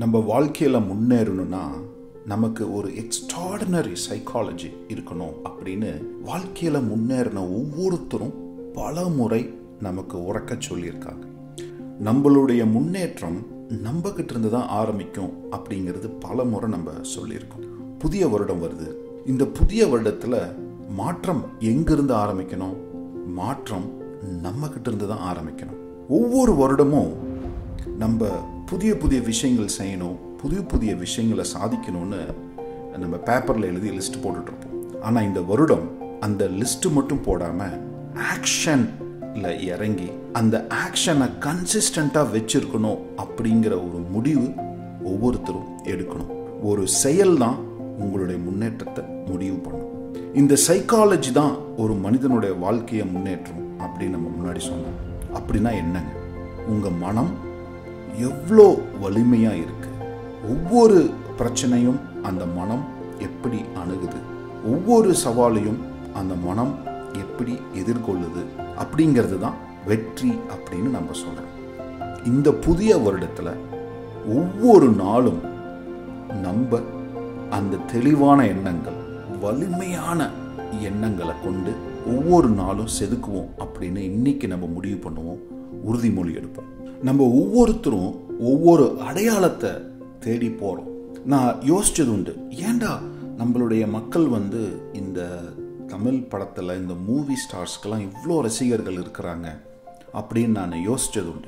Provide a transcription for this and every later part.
நம்ம வாழ்க்கையில் முன்னேறணும்னா நமக்கு ஒரு எக்ஸ்ட்ராடினரி சைக்காலஜி இருக்கணும் அப்படின்னு வாழ்க்கையில் முன்னேறின ஒவ்வொருத்தரும் பல முறை நமக்கு உறக்க சொல்லியிருக்காங்க நம்மளுடைய முன்னேற்றம் நம்ம கிட்ட இருந்து தான் ஆரம்பிக்கும் அப்படிங்கிறது பல முறை நம்ம சொல்லியிருக்கோம் புதிய வருடம் வருது இந்த புதிய வருடத்தில் மாற்றம் எங்கிருந்து ஆரம்பிக்கணும் மாற்றம் நம்ம கிட்ட இருந்து தான் ஆரம்பிக்கணும் ஒவ்வொரு வருடமும் நம்ம புதிய புதிய விஷயங்கள் செய்யணும் புதிய புதிய விஷயங்களை சாதிக்கணும்னு நம்ம பேப்பரில் எழுதி லிஸ்ட் போட்டுட்ருப்போம் ஆனால் இந்த வருடம் அந்த லிஸ்ட் மட்டும் போடாமல் ஆக்ஷனில் இறங்கி அந்த ஆக்ஷனை கன்சிஸ்டண்ட்டாக வச்சிருக்கணும் அப்படிங்கிற ஒரு முடிவு ஒவ்வொருத்தரும் எடுக்கணும் ஒரு செயல் தான் உங்களுடைய முன்னேற்றத்தை முடிவு பண்ணும் இந்த சைக்காலஜி தான் ஒரு மனிதனுடைய வாழ்க்கையை முன்னேற்றும் அப்படின்னு நம்ம முன்னாடி சொன்னோம் அப்படின்னா என்னங்க உங்கள் மனம் எவ்வளோ வலிமையாக இருக்கு ஒவ்வொரு பிரச்சனையும் அந்த மனம் எப்படி அணுகுது ஒவ்வொரு சவாலையும் அந்த மனம் எப்படி எதிர்கொள்ளுது அப்படிங்கிறது தான் வெற்றி அப்படின்னு நம்ம சொல்கிறோம் இந்த புதிய வருடத்தில் ஒவ்வொரு நாளும் நம்ம அந்த தெளிவான எண்ணங்கள் வலிமையான எண்ணங்களை கொண்டு ஒவ்வொரு நாளும் செதுக்குவோம் அப்படின்னு இன்னைக்கு நம்ம முடிவு பண்ணுவோம் உறுதிமொழி எடுப்போம் நம்ம ஒவ்வொருத்தரும் ஒவ்வொரு அடையாளத்தை தேடி போகிறோம் நான் யோசிச்சது உண்டு ஏண்டா நம்மளுடைய மக்கள் வந்து இந்த தமிழ் படத்தில் இந்த மூவி ஸ்டார்ஸ்க்கெல்லாம் இவ்வளோ ரசிகர்கள் இருக்கிறாங்க அப்படின்னு நான் யோசிச்சது உண்டு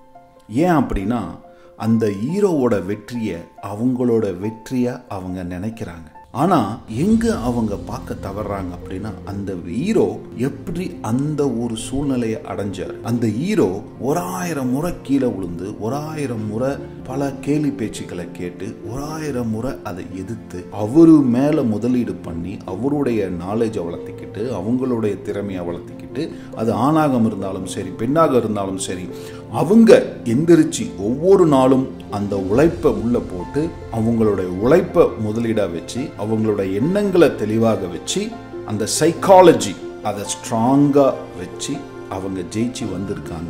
ஏன் அப்படின்னா அந்த ஹீரோவோட வெற்றியை அவங்களோட வெற்றியை அவங்க நினைக்கிறாங்க ஆனா எங்க அவங்க பார்க்க தவறாங்க அப்படின்னா அந்த ஹீரோ எப்படி அந்த ஒரு சூழ்நிலையை அடைஞ்சார் அந்த ஹீரோ ஒரு ஆயிரம் முறை கீழே விழுந்து ஒரு ஆயிரம் முறை பல கேலி பேச்சுக்களை கேட்டு ஒரு ஆயிரம் முறை அதை எதிர்த்து அவரு மேல முதலீடு பண்ணி அவருடைய நாலேஜை வளர்த்திக்கிட்டு அவங்களுடைய திறமையை வளர்த்திக்கிட்டு அது ஆணாகம் இருந்தாலும் சரி பெண்ணாக இருந்தாலும் சரி அவங்க எந்திரிச்சு ஒவ்வொரு நாளும் அந்த உழைப்பை உள்ள போட்டு அவங்களுடைய உழைப்பை முதலீடாக வச்சு அவங்களோட எண்ணங்களை தெளிவாக வச்சு அந்த சைக்காலஜி அதை ஸ்ட்ராங்காக வச்சு அவங்க ஜெயிச்சு வந்திருக்காங்க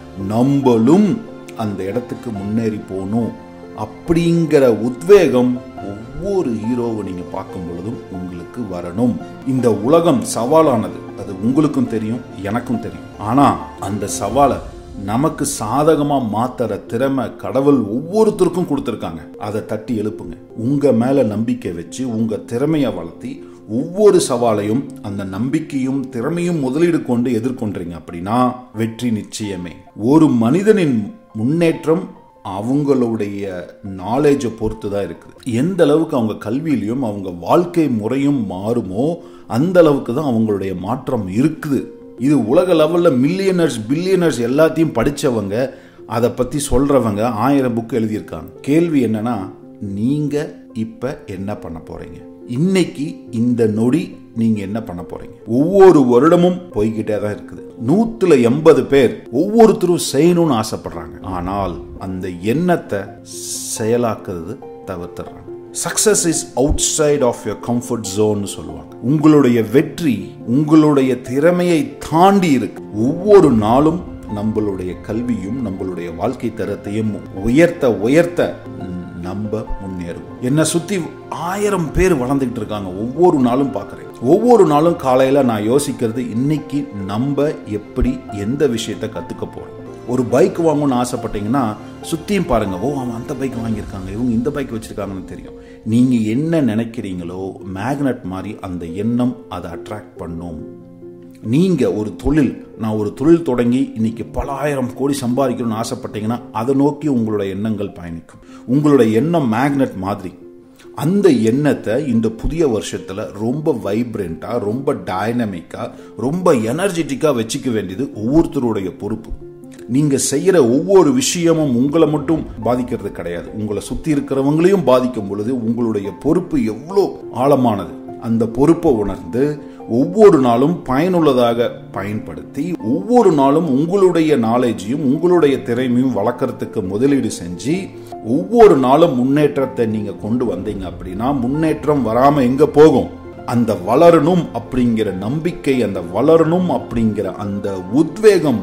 நம்மளும் அந்த இடத்துக்கு முன்னேறி போகணும் அப்படிங்கிற உத்வேகம் ஒவ்வொரு ஹீரோவை நீங்கள் பார்க்கும் பொழுதும் உங்களுக்கு வரணும் இந்த உலகம் சவாலானது அது உங்களுக்கும் தெரியும் எனக்கும் தெரியும் ஆனால் அந்த சவாலை நமக்கு சாதகமா மாத்துற திறமை கடவுள் ஒவ்வொருத்தருக்கும் கொடுத்துருக்காங்க அதை தட்டி எழுப்புங்க உங்க மேல நம்பிக்கை வச்சு உங்க திறமையை வளர்த்தி ஒவ்வொரு சவாலையும் அந்த நம்பிக்கையும் திறமையும் முதலீடு கொண்டு எதிர்கொண்டீங்க அப்படின்னா வெற்றி நிச்சயமே ஒரு மனிதனின் முன்னேற்றம் அவங்களுடைய நாலேஜை பொறுத்து தான் இருக்குது எந்த அளவுக்கு அவங்க கல்வியிலையும் அவங்க வாழ்க்கை முறையும் மாறுமோ அந்த அளவுக்கு தான் அவங்களுடைய மாற்றம் இருக்குது இது உலக லெவலில் மில்லியனர்ஸ் பில்லியனர்ஸ் எல்லாத்தையும் படித்தவங்க அதை பற்றி சொல்கிறவங்க ஆயிரம் புக் எழுதியிருக்காங்க கேள்வி என்னன்னா நீங்கள் இப்போ என்ன பண்ண போகிறீங்க இன்னைக்கு இந்த நொடி நீங்க என்ன பண்ண போறீங்க ஒவ்வொரு வருடமும் போய்கிட்டே தான் இருக்குது நூத்துல எண்பது பேர் ஒவ்வொருத்தரும் செய்யணும்னு ஆசைப்படுறாங்க ஆனால் அந்த எண்ணத்தை செயலாக்குறது தவிர்த்துறாங்க success is outside of your comfort zone சொல்லுவாங்க உங்களுடைய வெற்றி உங்களுடைய திறமையை தாண்டி இருக்கு ஒவ்வொரு நாளும் நம்மளுடைய கல்வியும் நம்மளுடைய வாழ்க்கை தரத்தையும் உயர்த்த உயர்த்த நம்ம முன்னேறுவோம் என்னை சுத்தி ஆயிரம் பேர் வளர்ந்துகிட்டு இருக்காங்க ஒவ்வொரு நாளும் பார்க்குறேன் ஒவ்வொரு நாளும் காலையில நான் யோசிக்கிறது இன்னைக்கு நம்ம எப்படி எந்த விஷயத்த கத்துக்க போறோம் ஒரு பைக் வாங்கணும்னு ஆசைப்பட்டீங்கன்னா சுற்றியும் பாருங்க ஓ அவன் அந்த பைக் வாங்கியிருக்காங்க இவங்க இந்த பைக் வச்சிருக்காங்கன்னு தெரியும் நீங்க என்ன நினைக்கிறீங்களோ மேக்னட் மாதிரி அந்த எண்ணம் அதை அட்ராக்ட் பண்ணும் நீங்க ஒரு தொழில் நான் ஒரு தொழில் தொடங்கி இன்னைக்கு பல ஆயிரம் கோடி சம்பாதிக்கணும்னு ஆசைப்பட்டீங்கன்னா அதை நோக்கி உங்களுடைய எண்ணங்கள் பயணிக்கும் உங்களுடைய எண்ணம் மேக்னெட் மாதிரி அந்த எண்ணத்தை இந்த புதிய வருஷத்துல ரொம்ப வைப்ரண்டா ரொம்ப டைனமிக்கா ரொம்ப எனர்ஜெட்டிக்கா வச்சுக்க வேண்டியது ஒவ்வொருத்தருடைய பொறுப்பு நீங்க செய்யற ஒவ்வொரு விஷயமும் உங்களை மட்டும் பாதிக்கிறது கிடையாது உங்களை சுத்தி இருக்கிறவங்களையும் பாதிக்கும் பொழுது உங்களுடைய பொறுப்பு எவ்வளோ ஆழமானது அந்த பொறுப்பை உணர்ந்து ஒவ்வொரு நாளும் பயனுள்ளதாக பயன்படுத்தி ஒவ்வொரு நாளும் உங்களுடைய நாலேஜையும் உங்களுடைய திறமையும் வளர்க்கறதுக்கு முதலீடு செஞ்சு ஒவ்வொரு நாளும் முன்னேற்றத்தை நீங்க கொண்டு வந்தீங்க அப்படின்னா முன்னேற்றம் வராம எங்க போகும் அந்த வளரணும் அப்படிங்கிற நம்பிக்கை அந்த வளரணும் அப்படிங்கிற அந்த உத்வேகம்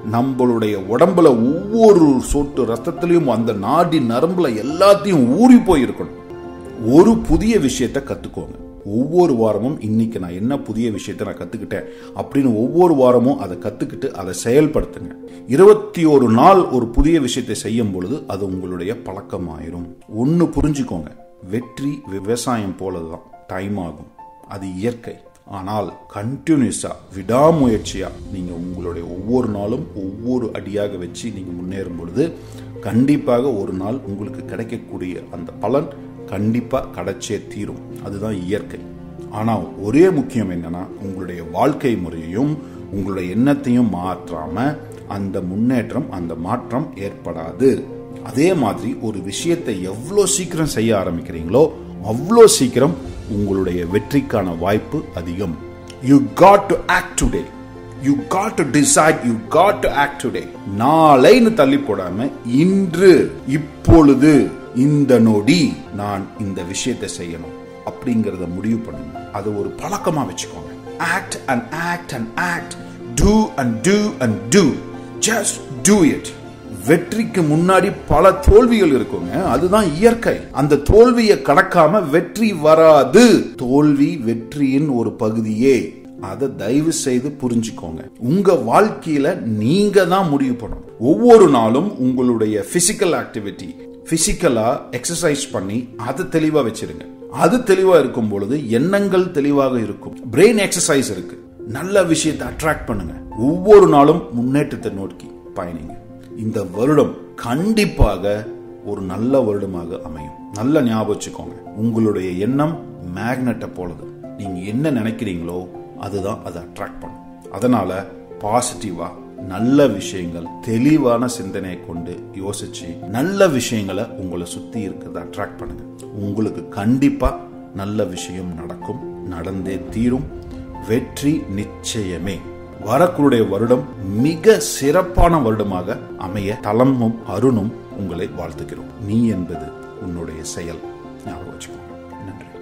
நம்மளுடைய உடம்புல ஒவ்வொரு சொட்டு ரத்தத்திலையும் அந்த நாடி நரம்புல எல்லாத்தையும் ஊறி போயிருக்கணும் ஒரு புதிய விஷயத்தை கத்துக்கோங்க ஒவ்வொரு வாரமும் இன்னைக்கு நான் என்ன புதிய விஷயத்தை நான் கத்துக்கிட்டேன் அப்படின்னு ஒவ்வொரு வாரமும் அதை கத்துக்கிட்டு அதை செயல்படுத்துங்க இருபத்தி ஒரு நாள் ஒரு புதிய விஷயத்தை செய்யும் பொழுது அது உங்களுடைய பழக்கமாயிரும் ஒன்னு புரிஞ்சுக்கோங்க வெற்றி விவசாயம் போலதான் டைம் ஆகும் அது இயற்கை ஆனால் கண்டினியூஸா விடாமுயற்சியா நீங்க உங்களுடைய ஒவ்வொரு நாளும் ஒவ்வொரு அடியாக வச்சு நீங்க முன்னேறும் பொழுது கண்டிப்பாக ஒரு நாள் உங்களுக்கு கிடைக்கக்கூடிய அந்த பலன் கண்டிப்பா கிடைச்சே தீரும் அதுதான் இயற்கை ஆனா ஒரே முக்கியம் என்னன்னா உங்களுடைய வாழ்க்கை முறையையும் உங்களுடைய எண்ணத்தையும் மாற்றாம அந்த முன்னேற்றம் அந்த மாற்றம் ஏற்படாது அதே மாதிரி ஒரு விஷயத்தை எவ்வளோ சீக்கிரம் செய்ய ஆரம்பிக்கிறீங்களோ அவ்வளோ சீக்கிரம் உங்களுடைய வெற்றிக்கான வாய்ப்பு அதிகம் you got to act today you got to decide you got to act today நாளைன்னு தள்ளி போடாம இன்று இப்பொழுது இந்த நொடி நான் இந்த விஷயத்தை செய்யணும் அப்படிங்கறத முடிவு பண்ணுங்க அது ஒரு பழக்கமா வச்சுக்கோங்க act and act and act do and do and do just do it வெற்றிக்கு முன்னாடி பல தோல்விகள் இருக்குங்க அதுதான் இயற்கை அந்த தோல்வியை கடக்காம வெற்றி வராது தோல்வி வெற்றியின் ஒரு பகுதியே அதை தயவு செய்து புரிஞ்சுக்கோங்க உங்க வாழ்க்கையில நீங்க தான் முடிவு பண்ணணும் ஒவ்வொரு நாளும் உங்களுடைய பிசிக்கல் ஆக்டிவிட்டி பிசிக்கலா எக்ஸசைஸ் பண்ணி அதை தெளிவா வச்சிருங்க அது தெளிவா இருக்கும் பொழுது எண்ணங்கள் தெளிவாக இருக்கும் பிரெயின் எக்ஸசைஸ் இருக்கு நல்ல விஷயத்தை அட்ராக்ட் பண்ணுங்க ஒவ்வொரு நாளும் முன்னேற்றத்தை நோக்கி பயணிங்க இந்த வருடம் கண்டிப்பாக ஒரு நல்ல வருடமாக அமையும் நல்ல ஞாபகம் வச்சுக்கோங்க உங்களுடைய எண்ணம் மேக்னெட்டை போலது நீங்க என்ன நினைக்கிறீங்களோ அதுதான் அதை அட்ராக்ட் பண்ணும் அதனால பாசிட்டிவா நல்ல விஷயங்கள் தெளிவான சிந்தனையை கொண்டு யோசிச்சு நல்ல விஷயங்களை உங்களை சுத்தி இருக்கிறத அட்ராக்ட் பண்ணுங்க உங்களுக்கு கண்டிப்பா நல்ல விஷயம் நடக்கும் நடந்தே தீரும் வெற்றி நிச்சயமே வரக்கூடிய வருடம் மிக சிறப்பான வருடமாக அமைய தலமும் அருணும் உங்களை வாழ்த்துகிறோம் நீ என்பது உன்னுடைய செயல் ஞாபகம் வச்சுக்கோங்க நன்றி